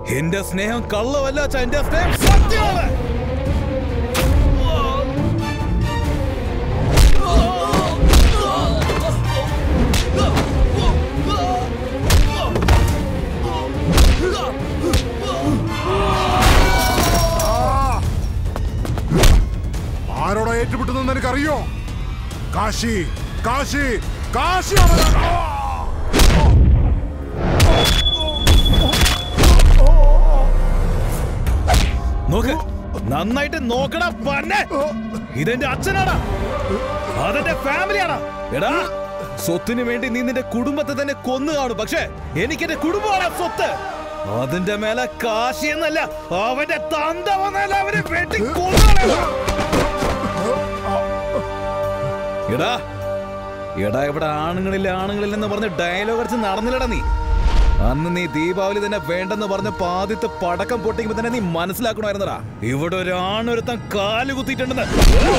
എന്റെ സ്നേഹം കള്ളവല്ല അച്ഛാ എന്റെ സ്നേഹം സത്യമാണ് ആരോടാ ഏറ്റുമുട്ടുന്നെന്ന് എനിക്കറിയോ കാശി കാശി കാശി അവനാ- ആ! നോക്ക് നന്നായിട്ട് നോക്കടാ പന്നെ ഇതെന്റെ അച്ഛനാടാ അതെന്റെ ഫാമിലിയാടാ എടാ സ്വത്തിന് വേണ്ടി നീ നിന്റെ കുടുംബത്തെ തന്നെ കൊന്നു കാണും പക്ഷേ എനിക്ക് എന്റെ കുടുംബമാണ് സ്വത്ത് അതിന്റെ മേലെ കാശി എന്നല്ല അവന്റെ തന്ത വന്നല്ല അവനെ വെട്ടി കൊന്നു എടാ എടാ ഇവിടെ ആണുങ്ങളില്ല ആണുങ്ങളില്ലെന്ന് പറഞ്ഞ് ഡയലോഗ് അടിച്ച് നടന്നില്ലടാ നീ അന്ന് നീ ദീപാവലി തന്നെ വേണ്ടെന്ന് പറഞ്ഞ പാതിത്ത് പടക്കം പൊട്ടിക്കുമ്പോ തന്നെ നീ മനസ്സിലാക്കണമായിരുന്നടാ ഇവിടെ ഒരു ആണൊരുത്തൻ കാല് കുത്തിയിട്ടുണ്ടെന്ന്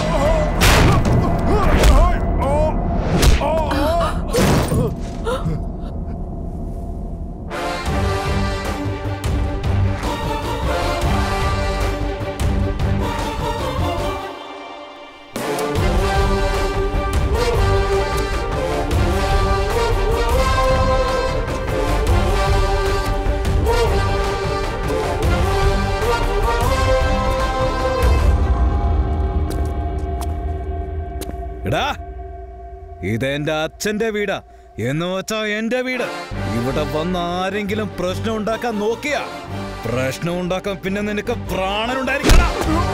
എടാ ഇതെന്റെ അച്ഛന്റെ വീടാ എന്ന് വെച്ചാ എന്റെ വീട് ഇവിടെ വന്ന് ആരെങ്കിലും പ്രശ്നം ഉണ്ടാക്കാൻ നോക്കിയാ പ്രശ്നം ഉണ്ടാക്കാൻ പിന്നെ നിനക്ക് പ്രാണനുണ്ടായിരിക്കണ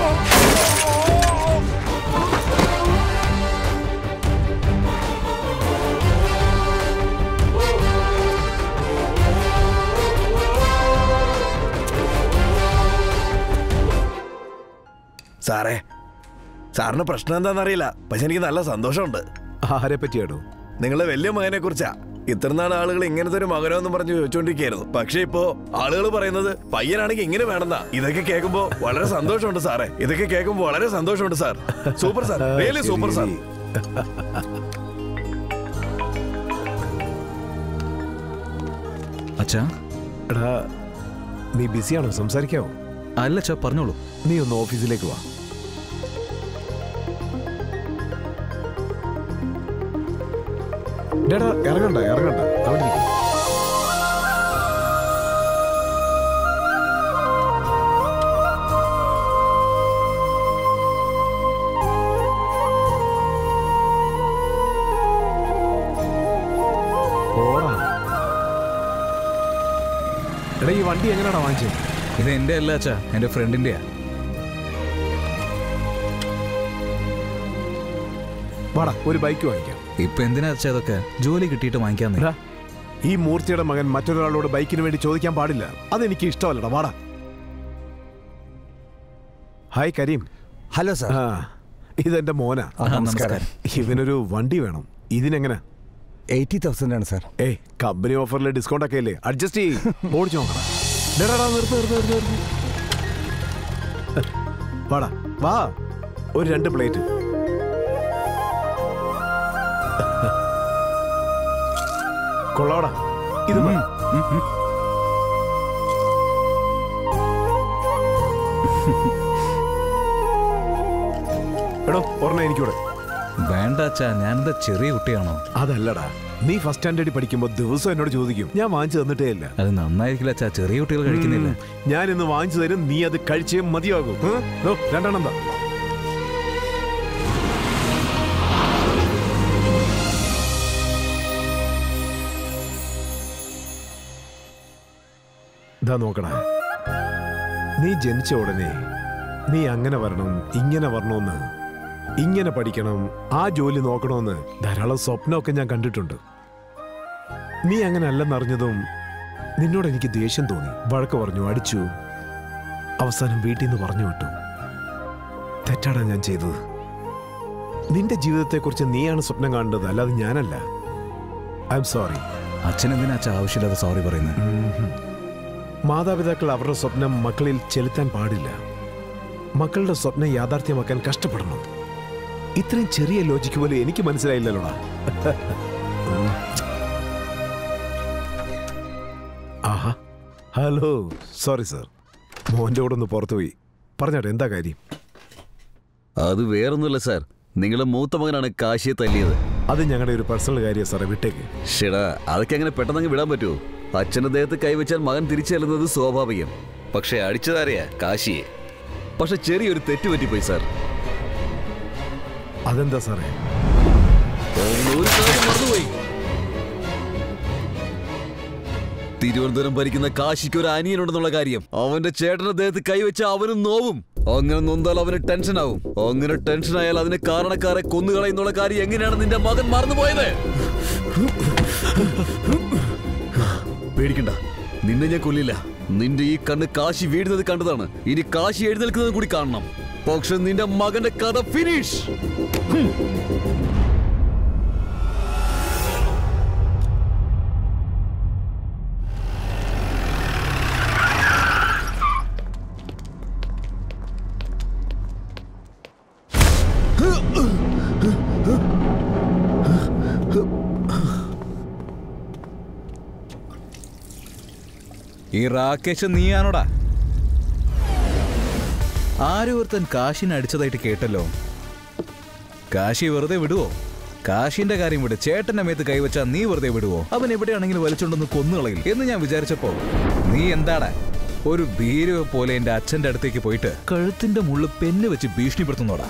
സാറേ സാറിന് പ്രശ്നം എന്താണെന്നറിയില്ല പക്ഷെ എനിക്ക് നല്ല സന്തോഷമുണ്ട് ആരെ പറ്റിയാടോ നിങ്ങളെ വലിയ മകനെ കുറിച്ചാ ഇത്രനാൾ ആളുകൾ ഇങ്ങനത്തെ ഒരു മകനോ എന്ന് പറഞ്ഞ് ചോദിച്ചോണ്ടിരിക്കായിരുന്നു പക്ഷെ ഇപ്പോ ആളുകൾ പറയുന്നത് പയ്യനാണെങ്കിൽ ഇങ്ങനെ വേണമെന്നാ ഇതൊക്കെ കേൾക്കുമ്പോ വളരെ സന്തോഷമുണ്ട് സാറേ ഇതൊക്കെ കേൾക്കുമ്പോ വളരെ സന്തോഷമുണ്ട് sir super sir really super sir അച്ഛാ എടാ നീ ബിസിയാണോ സംസാരിക്കാവോ അല്ല അച്ഛാ പറഞ്ഞോളൂ നീ ഒന്ന് ഓഫീസിലേക്ക് വാ ഡേടാ ഇറങ്ങണ്ട ഇറങ്ങണ്ട അവിടെ ഇരിക്ക്. പോടാ. എടാ ഈ വണ്ടി എങ്ങനെയാടാ വാങ്ങിച്ചത് ഇത് എന്റെ അല്ല അച്ഛാ എന്റെ ഫ്രണ്ടിന്റെയാ വാടാ ഒരു ബൈക്ക് വാങ്ങിക്കാം ഇപ്പൊ എന്തിനാ അച്ഛാ ഇതൊക്കെ ജോലി കിട്ടിയിട്ട് വാങ്ങിക്കാന്ന് എടാ, ഈ മൂർത്തിയുടെ മകൻ മറ്റൊരാളോട് ബൈക്കിന് വേണ്ടി ചോദിക്കാൻ പാടില്ല അതെനിക്ക് ഇഷ്ടമല്ലടാ വാടാ ഹായ് കരീം ഹലോ സാർ ആ ഇതെന്റെ മോനാ ആ, നമസ്കാരം. ഇവനൊരു വണ്ടി വേണം ഇതിനെങ്ങനെ എയ്റ്റി തൗസൻഡ് ആണ് സാർ ഏയ് കമ്പനി ഓഫറിൽ ഡിസ്കൗണ്ട് ഒക്കെ ഇല്ലേ അഡ്ജസ്റ്റ് ചെയ്യ് ഓടിച്ചു നോക്കണം ഡേടാ, ഡാ, നിർത്ത് നിർത്ത് നിർത്ത് നിർത്ത് വാടാ വാ ഒരു രണ്ട് പ്ലേറ്റ് കൊള്ളാടാ ഇത് മതി. എടോ ഒരെണ്ണം എനിക്കൂടെ വേണ്ട അച്ഛാ ഞാനെന്താ ചെറിയ കുട്ടിയാണോ അതല്ലടാ നീ ഫസ്റ്റ് സ്റ്റാൻഡേർഡിൽ പഠിക്കുമ്പോൾ ദിവസം എന്നോട് ചോദിക്കും ഞാൻ വാങ്ങിച്ചു തന്നിട്ടേ ഇല്ല അത് നന്നായിരിക്കില്ല അച്ഛാ ചെറിയ കുട്ടികൾ കഴിക്കുന്നില്ല ഉം. ഞാൻ ഇന്ന് വാങ്ങിച്ചു തരും നീ അത് കഴിച്ചേ മതിയാകും ഉം? ദോ, രണ്ടെണ്ണം എന്താ ഇതാ നോക്കണ നീ ജനിച്ച ഉടനെ നീ അങ്ങനെ വരണം ഇങ്ങനെ വരണമെന്ന് ഇങ്ങനെ പഠിക്കണം ആ ജോലി നോക്കണമെന്ന് ധാരാളം സ്വപ്നമൊക്കെ ഞാൻ കണ്ടിട്ടുണ്ട് നീ അങ്ങനെ അല്ലെന്നറിഞ്ഞതും നിന്നോട് എനിക്ക് ദേഷ്യം തോന്നി വഴക്ക് പറഞ്ഞു അടിച്ചു അവസാനം വീട്ടിൽ നിന്ന് പറഞ്ഞു വിട്ടു തെറ്റാടാ ഞാൻ ചെയ്തത് നിന്റെ ജീവിതത്തെക്കുറിച്ച് നീയാണ് സ്വപ്നം കാണേണ്ടത് അല്ലാതെ ഞാനല്ല ഐ എം സോറി അച്ഛൻ എന്തിനാ അച്ഛാ ആവശ്യമില്ലാതെ സോറി പറയുന്നത് മാതാപിതാക്കൾ അവരുടെ സ്വപ്നം മക്കളിൽ ചെലുത്താൻ പാടില്ല മക്കളുടെ സ്വപ്നം യാഥാർത്ഥ്യമാക്കാൻ കഷ്ടപ്പെടണം ഇത്രയും ചെറിയ ലോജിക്ക് പോലും എനിക്ക് മനസ്സിലായില്ലല്ലോടാ ആഹാ ഹലോ സോറി സാർ മോൻ്റെ കൂടെ ഒന്ന് പുറത്തു പോയി പറഞ്ഞോട്ടെ എന്താ കാര്യം അത് വേറൊന്നുമില്ല സാർ നിങ്ങളുടെ മൂത്ത മകനാണ് കാശിയെ തല്ലിയത് അത് ഞങ്ങളുടെ ഒരു പേഴ്സണൽ കാര്യം സാറേ വിട്ടേക്ക് ഷെടാ അതൊക്കെ അങ്ങനെ പെട്ടെന്ന് വിടാൻ പറ്റുമോ അച്ഛൻ്റെ ദേഹത്ത് കൈവച്ചാൽ മകൻ തിരിച്ചു ചെല്ലുന്നത് സ്വാഭാവികം പക്ഷെ അടിച്ചതാരെയാ കാശിയെ പക്ഷെ ചെറിയൊരു തെറ്റ് പറ്റിപ്പോയി സാർ അതെന്താ സാറേ അവൻ ഒരു കാര്യം മറന്നുപോയി തിരുവനന്തപുരം ഭരിക്കുന്ന കാശിക്ക് ഒരു അനിയനുണ്ടെന്നുള്ള കാര്യം അവന്റെ ചേട്ടന്റെ ദേഹത്ത് കൈവച്ച അവനും നോവും അങ്ങനെ നൊന്താൽ അവന് ടെൻഷൻ ആവും അങ്ങനെ ടെൻഷൻ ആയാൽ അതിന് കാരണക്കാരെ കൊന്നുകളയുന്നുള്ള കാര്യം എങ്ങനെയാണ് നിന്റെ മകൻ മറന്നുപോയത് പേടിക്കണ്ട നിന്നെ ഞാൻ കൊല്ലില്ല നിന്റെ ഈ കണ്ണ് കാശി വീഴുന്നത് കണ്ടതാണ് ഇനി കാശി എഴുന്നേൽക്കുന്നത് കൂടി കാണണം പക്ഷെ നിന്റെ മകന്റെ കഥ ഫിനിഷ് ഈ റാക്കേഷ് നീയാണോടാ ആരും ഒരുത്തൻ കാശിനെ അടിച്ചതായിട്ട് കേട്ടല്ലോ കാശി വെറുതെ വിടുവോ കാശിന്റെ കാര്യം വിട് ചേട്ടന്റെ മേത്ത് കൈവച്ചാ നീ വെറുതെ വിടുവോ അവൻ എവിടെയാണെങ്കിലും വലിച്ചുകൊണ്ടൊന്ന് കൊന്നുകളയും എന്ന് ഞാൻ വിചാരിച്ചപ്പോ നീ എന്താടാ ഒരു ഭീരുവെ പോലെ എന്റെ അച്ഛന്റെ അടുത്തേക്ക് പോയിട്ട് കഴുത്തിന്റെ മുള്ളു പെന്ന് വെച്ച് ഭീഷണിപ്പെടുത്തുന്നോടാ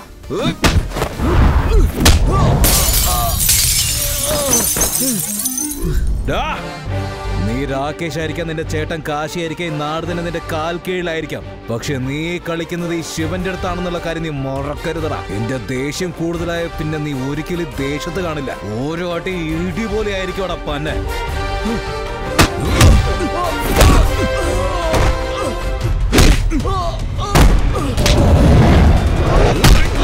ഡാ, നീ രാകേഷ് ആയിരിക്കാം നിന്റെ ചേട്ടൻ കാശി ആയിരിക്കാം ഈ നാട് തന്നെ നിന്റെ കാൽ കീഴിലായിരിക്കാം പക്ഷെ നീ കളിക്കുന്നത് ഈ ശിവന്റെ അടുത്താണെന്നുള്ള കാര്യം നീ മറക്കരുതടാ എന്റെ ദേഷ്യം കൂടുതലായ പിന്നെ നീ ഒരിക്കലും ദേഷ്യത്ത് കാണില്ല ഓരോ അടി ഇടി പോലെ ആയിരിക്കും അവിടെ പന്നെ ആ